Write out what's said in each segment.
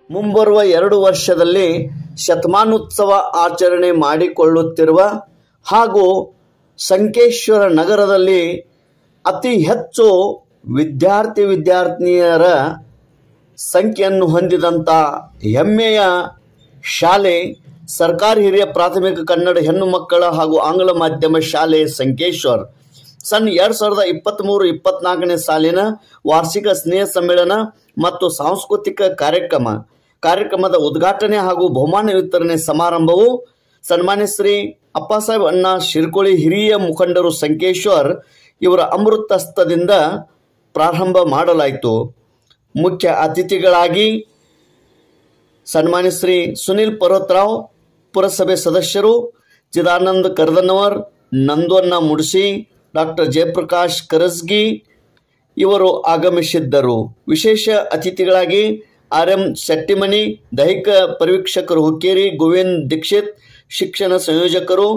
ಮುಂಬರುವ ಎರಡು ವರ್ಷದಲ್ಲಿ ಶತಮಾನೋತ್ಸವ ಆಚರಣೆ ಮಾಡಿಕೊಳ್ಳುತ್ತಿರುವ ಹಾಗೂ ಸಂಕೇಶ್ವರ ನಗರದಲ್ಲಿ ಅತಿ ಹೆಚ್ಚು ವಿದ್ಯಾರ್ಥಿ ವಿದ್ಯಾರ್ಥಿನಿಯರ ಸಂಖ್ಯೆಯನ್ನು ಹೊಂದಿದಂಥ ಹೆಮ್ಮೆಯ ಶಾಲೆ ಸರ್ಕಾರಿ ಹಿರಿಯ ಪ್ರಾಥಮಿಕ ಕನ್ನಡ ಹೆಣ್ಣು ಮಕ್ಕಳ ಹಾಗೂ ಆಂಗ್ಲ ಮಾಧ್ಯಮ ಶಾಲೆ ಸಂಕೇಶ್ವರ್ ಸನ್ ಎರಡು ಸಾವಿರದ ಇಪ್ಪತ್ತ್ಮೂರು ಇಪ್ಪತ್ನಾಲ್ಕನೇ ಸಾಲಿನ ವಾರ್ಷಿಕ ಸ್ನೇಹ ಸಮ್ಮೇಳನ ಮತ್ತು ಸಾಂಸ್ಕೃತಿಕ ಕಾರ್ಯಕ್ರಮ ಕಾರ್ಯಕ್ರಮದ ಉದ್ಘಾಟನೆ ಹಾಗೂ ಬಹುಮಾನ ವಿತರಣೆ ಸಮಾರಂಭವು ಸನ್ಮಾನ್ಯ ಶ್ರೀ ಅಪ್ಪಸಾಹೇಬ್ ಅಣ್ಣ ಶಿರ್ಕೋಳಿ ಹಿರಿಯ ಮುಖಂಡರು ಸಂಕೇಶ್ವರ್ ಇವರ ಅಮೃತಸ್ತದಿಂದ ಪ್ರಾರಂಭ ಮಾಡಲಾಯಿತು ಮುಖ್ಯ ಅತಿಥಿಗಳಾಗಿ ಸನ್ಮಾನ್ಯ ಶ್ರೀ ಸುನಿಲ್ ಪರ್ವತರಾವ್ ಪುರಸಭೆ ಸದಸ್ಯರು ಚಿದಾನಂದ್ ಕರ್ದನ್ನವರ್ ನಂದೋನ್ನ ಮುಡ್ಸಿ ಡಾಕ್ಟರ್ ಜಯಪ್ರಕಾಶ್ ಕರಸ್ಗಿ ಇವರು ಆಗಮಿಸಿದ್ದರು ವಿಶೇಷ ಅತಿಥಿಗಳಾಗಿ ಆರ್ ಎಂ ಶೆಟ್ಟಿಮನಿ ದೈಹಿಕ ಪರಿವೀಕ್ಷಕರು ಹುಕ್ಕೇರಿ ಗೋವಿಂದ್ ದೀಕ್ಷಿತ್ ಶಿಕ್ಷಣ ಸಂಯೋಜಕರು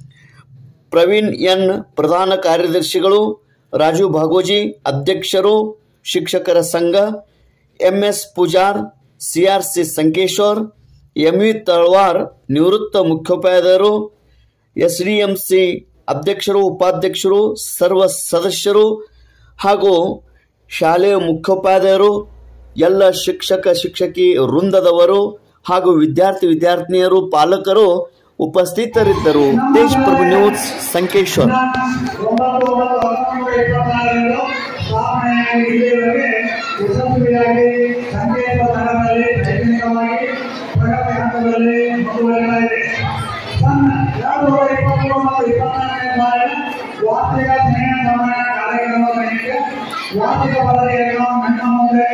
ಪ್ರವೀಣ್ ಎನ್ ಪ್ರಧಾನ ಕಾರ್ಯದರ್ಶಿಗಳು ರಾಜು ಭಾಗೋಜಿ ಅಧ್ಯಕ್ಷರು ಶಿಕ್ಷಕರ ಸಂಘ M S Pujar C R C Sankeshwar M V Talwar ನಿವೃತ್ತ ಮುಖ್ಯೋಪಾಧ್ಯಾಯರು ಎಸ್ ಡಿ ಎಂ ಸಿ ಅಧ್ಯಕ್ಷರು ಉಪಾಧ್ಯಕ್ಷರು ಸರ್ವ ಸದಸ್ಯರು ಹಾಗೂ ಶಾಲೆಯ ಮುಖ್ಯೋಪಾಧ್ಯಾಯರು ಎಲ್ಲ ಶಿಕ್ಷಕ ಶಿಕ್ಷಕಿ ವೃಂದದವರು ಹಾಗೂ ವಿದ್ಯಾರ್ಥಿ ವಿದ್ಯಾರ್ಥಿನಿಯರು ಪಾಲಕರು ಉಪಸ್ಥಿತರಿದ್ದರು ತೇಜ್ ಪ್ರಭು ನ್ಯೂಸ್ ಸಂಕೇಶ್ವರ್ ಒಂಬತ್ತು ಒಂಬತ್ತು ಹತ್ತೊಂಬತ್ತು ಇಪ್ಪತ್ತಾರರಂದು ಸ್ಥಾಪನೆಯಾಗಿ ಇಲ್ಲಿಯವರೆಗೆ ಯಶಸ್ವಿಯಾಗಿ ಸಂಕೇತ ನಗರದಲ್ಲಿ ಶೈಕ್ಷಣಿಕವಾಗಿ ಪ್ರಗತಿ ಹಂತದಲ್ಲಿ ಮುಂದುವರಿತಾ ಇದೆ ಸನ್ ಎರಡು ಸಾವಿರದ ಇಪ್ಪತ್ಮೂರು ಮತ್ತು ಇಪ್ಪತ್ನಾಲ್ಕನೇ ಸಾಲಿನ ವಾರ್ಷಿಕ ಸ್ನೇಹ ಸಮ್ಮೇಳನ ಕಾರ್ಯಕ್ರಮದ ನಿಮಿತ್ತ ವಾರ್ಷಿಕ ವರದಿಯನ್ನು ನನ್ನ ಮುಂದೆ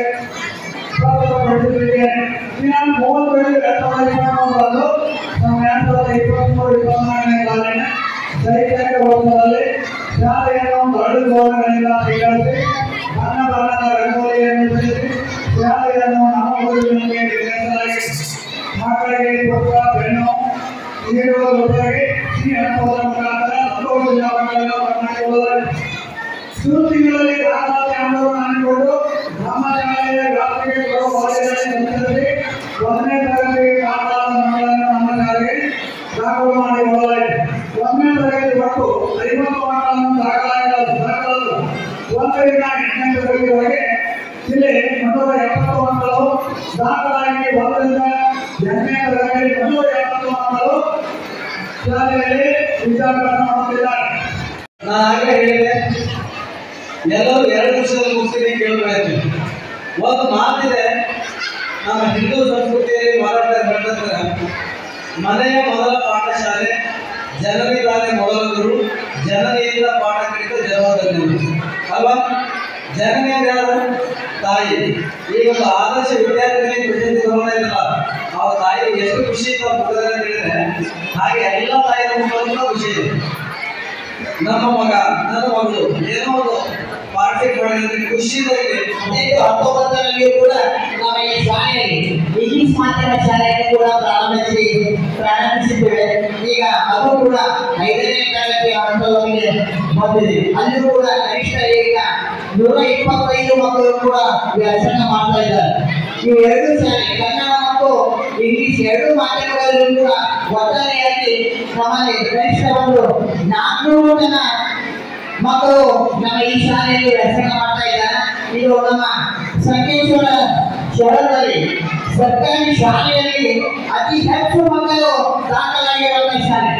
ಪ್ರಸ್ತುತಪಡಿಸುತ್ತಿದ್ದೇನೆ ದಿನಾಂಕ ಮೂವತ್ತೈದು ಎರಡು ಸಾವಿರದ ಇಪ್ಪತ್ಮೂರರಂದು ನಮ್ಮ ಎರಡು ಸಾವಿರದ ಇಪ್ಪತ್ಮೂರು ಇಪ್ಪತ್ನಾಲ್ಕನೇ ಸಾಲಿನ ಶೈಕ್ಷಣಿಕ ವರ್ಷದಲ್ಲಿ ಶಾಲೆಯನ್ನು ಎರಡು ಗೋಡೆಗಳಿಂದ ಸ್ವೀಕರಿಸಿ ಬಣ್ಣ ಬಣ್ಣದ ರಂಗೋಲಿಯನ್ನು ಬಿಡಿಸಿ ಶಾಲೆಯನ್ನು ನಮ್ಮ ಗುರುವಿನೊಂದಿಗೆ ನಿರ್ವಹಿಸಲಾಗಿದೆ ಮಕ್ಕಳಿಗೆ ಪುಸ್ತಕ ಪೆನ್ನು ನೀಡುವ ಜೊತೆಗೆ ಸಿಹಿ ಹಣ್ಣುಗಳ ಮುಖಾಂತರ ಸಂತೋಷ ಜಾಗಗಳನ್ನು ಬಣ್ಣಗೊಳ್ಳಲಾಗಿದೆ ಸುದ್ದಿಗಳಲ್ಲಿ ದಾಖಲಾತಿ ಹಣವನ್ನು ಹಂಚಿಕೊಂಡು ನಮ್ಮ ಶಾಲೆಯ ವ್ಯಾಪ್ತಿಗೆ ಬರುವ ವಾರ್ಡ್ಗಳಲ್ಲಿ ಸಂಚರಿಸಿ ಒಂದನೇ ತರಗತಿ ದಾಖಲಾದ ಮಕ್ಕಳನ್ನು ನಮ್ಮ ಶಾಲೆಗೆ ದಾಖಲು ಮಾಡಿಕೊಳ್ಳಲಾಗಿದೆ ಒಂದನೇ ತರಗತಿ ಒಟ್ಟು ಐವತ್ತು ಮಕ್ಕಳನ್ನು ದಾಖಲಾಗಲು ದಾಖಲಾದ ಒಂದರಿಂದ ಎಂಟನೇ ತರಗತಿವರೆಗೆ ಜಿಲ್ಲೆ ಮುನ್ನೂರ ಎಪ್ಪತ್ತು ಮಕ್ಕಳು ದಾಖಲಾಗಿ ಒಂದರಿಂದ ಎಂಟನೇ ತರಗತಿ ಮುನ್ನೂರ ಎಪ್ಪತ್ತು ಮಕ್ಕಳು ಶಾಲೆಯಲ್ಲಿ ವಿದ್ಯಾಭ್ಯಾಸ ಮಾಡುತ್ತಿದ್ದಾರೆ ನಾನು ಆಗಲೇ ಹೇಳಿದೆ ಎಲ್ಲರೂ ಎರಡು ನಿಮಿಷದಲ್ಲಿ ಮುಗಿಸ್ತೀನಿ ಕೇಳಬೇಕು ಒಂದು ಮಾತಿದೆ ನಮ್ಮ ಹಿಂದೂ ಸಂಸ್ಕೃತಿಯಲ್ಲಿ ಮಾರಾಟ ಹೇಳ್ತಾರೆ ಮನೆಯ ಮೊದಲ ಪಾಠಶಾಲೆ ಜನರಿದ್ದಾನೆ ಮೊದಲ ಗುರು ಜನನಿಯಿಂದ ಪಾಠ ಕಲಿತ ಜನವಾದಲ್ಲಿ ಅಲ್ವಾ ಜನನಿಯಿಂದ ಯಾರು ತಾಯಿ ಈ ಒಂದು ಆದರ್ಶ ವಿದ್ಯಾರ್ಥಿಗಳಿಗೆ ಪ್ರತಿನಿಧಿ ಗಮನ ಇರಲ್ಲ ಆ ತಾಯಿ ಎಷ್ಟು ಖುಷಿಯಿಂದ ಮುಖದಲ್ಲಿ ಹೇಳಿದ್ರೆ ಹಾಗೆ ಎಲ್ಲ ತಾಯಿಯ ಮುಖದಲ್ಲೂ ಖುಷಿ ಇದೆ ನಮ್ಮ ಮಗ ನನ್ನ ಮಗಳು ಏನೋ ಒಂದು ಪಾರ್ಟಿ ಮಾಡಿದ್ರೆ ಖುಷಿಯಲ್ಲಿ ಹದಿನೆಂಟು ಹತ್ತೊಂಬತ್ತರಲ್ಲಿಯೂ ಕೂಡ ನಮ್ಮ ಈ ಶಾಲೆಯಲ್ಲಿ ಇಂಗ್ಲಿಷ್ ಮಾಧ್ಯಮ ಶಾಲೆಯನ್ನು ಕೂಡ ಪ್ರಾರಂಭಿಸಿ ಪ್ರಾರಂಭಿಸಿದ್ದೇವೆ ಈಗ ಅದು ಕೂಡ ಐದನೇ ತರಗತಿ ಹಂತದವರೆಗೆ ಬಂದಿದೆ ಅಲ್ಲಿ ಕೂಡ ಕನಿಷ್ಠ ಈಗ ನೂರ ಇಪ್ಪತ್ತೈದು ಮಕ್ಕಳು ಕೂಡ ವ್ಯಾಸಂಗ ಮಾಡ್ತಾ ಇದ್ದಾರೆ ಈ ಎರಡು ಶಾಲೆ ಕನ್ನಡ ಮತ್ತು ಇಂಗ್ಲಿಷ್ ಎರಡು ಮಾಧ್ಯಮಗಳಲ್ಲೂ ಕೂಡ ಒಟ್ಟಾರೆಯಾಗಿ ನಮ್ಮಲ್ಲಿ ಕನಿಷ್ಠ ಒಂದು ನಾನ್ನೂರು ಜನ ಮಕ್ಕಳು ನಮ್ಮ ಈ ಶಾಲೆಯಲ್ಲಿ ವ್ಯಾಸಂಗ ಮಾಡ್ತಾ ಇದ್ದಾರೆ ಇದು ನಮ್ಮ ಸಂಕೇಶ್ವರ ಶಹರದಲ್ಲಿ ಸರ್ಕಾರಿ ಶಾಲೆಯಲ್ಲಿ ಅತಿ ಹೆಚ್ಚು ಮಕ್ಕಳು ದಾಖಲಾಗಿರುವಂತ ಶಾಲೆ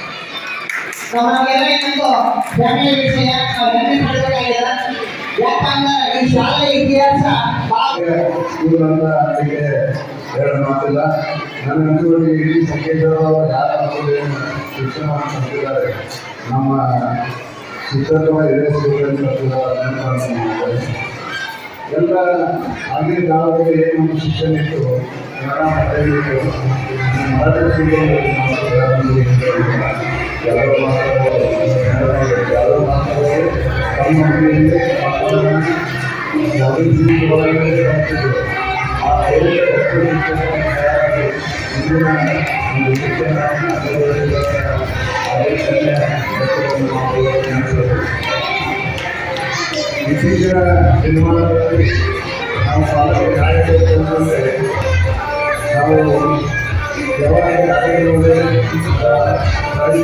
ನಮಗೆಲ್ಲ ಇನ್ನೊಂದು ಹೆಮ್ಮೆಯ ವಿಷಯ ನಾವು ಹೆಮ್ಮೆ ಪಡಬೇಕಾಗಿದೆ ಯಾಕಂದ್ರೆ ಈ ಶಾಲೆ ಇತಿಹಾಸ ಬಹಳ ಇದು ನನ್ನ ನನಗೆ ಎರಡು ಮಾತಿಲ್ಲ ನನ್ನ ಅನುಭವದಲ್ಲಿ ಇಡೀ ಸಂಕೇತದವರು ಯಾರ ಮಕ್ಕಳು ಶಿಕ್ಷಣ ಕೊಡ್ತಿದ್ದಾರೆ ನಮ್ಮ ಶಿಕ್ಷಕರ ಹಿರಿಯ ಎಲ್ಲ ಆಗಿನ ಕಾಲದಲ್ಲಿ ಏನು ನಮ್ಮ ಶಿಕ್ಷಣ ಇತ್ತು ಕನ್ನಡ ಮಾತಾಡಲಿಕ್ಕೆ ಮರಾಠಿ ಸ್ಕೂಲಲ್ಲಿ ನಾವು ಎಲ್ಲರೂ ಮಾತಾಡೋದು ಎಲ್ಲರೂ ಮಾತಾಡೋದು ತಮ್ಮ ಮನೆಯಲ್ಲಿ ಯಾವುದೇ ರೀತಿ ಒಳಗಡೆ ಆಗ್ತಿದೆ. ಆ ಎಲ್ಲ ಇಂದಿನ ಒಂದು ಶಿಕ್ಷಣ ಇತ್ತೀಚಿನ ದಿನಮಾನಗಳಲ್ಲಿ ನಾವು ಪಾಲಕರು ಕಾಯಬೇಕಂತಂದ್ರೆ ನಾವು ಯಾವಾಗ ಕಾರ್ಯಗಳು ಗಾಡಿ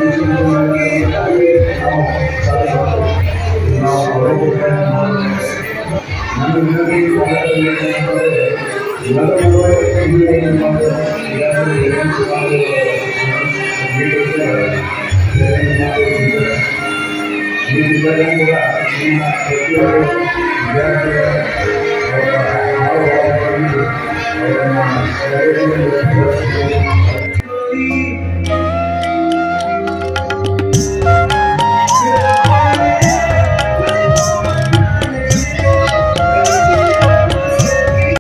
ನಾವು ಸಾಧನೆ ಮಾಡ್ತೀವಿ ನಾವು ಅವರಿಗೆ ನನ್ನ ವಿನಂತಿ ಭಾಗದಲ್ಲಿ ಏನಂತಂದರೆ ಎಲ್ಲರೂ ಇಲ್ಲಿ ಏನು ಮಾಡ್ತಾರೆ ಯಾರು ಏನು ಸುಮಾರು ನೀಡಿರ್ತಾರೆ ಏನು ಮಾಡಿರ್ತಾರೆ ನೀಡಿದ್ದರೆ ಕೂಡ ನಿಮ್ಮ ಪ್ರತಿಯೊಬ್ಬರು ವಿದ್ಯಾರ್ಥಿಗಳ ಅವರ ಹಾವಭಾವಗಳನ್ನು ಅವರನ್ನು ಸರಿಯಾಗಿ ವ್ಯಕ್ತಪಡಿಸಬೇಕು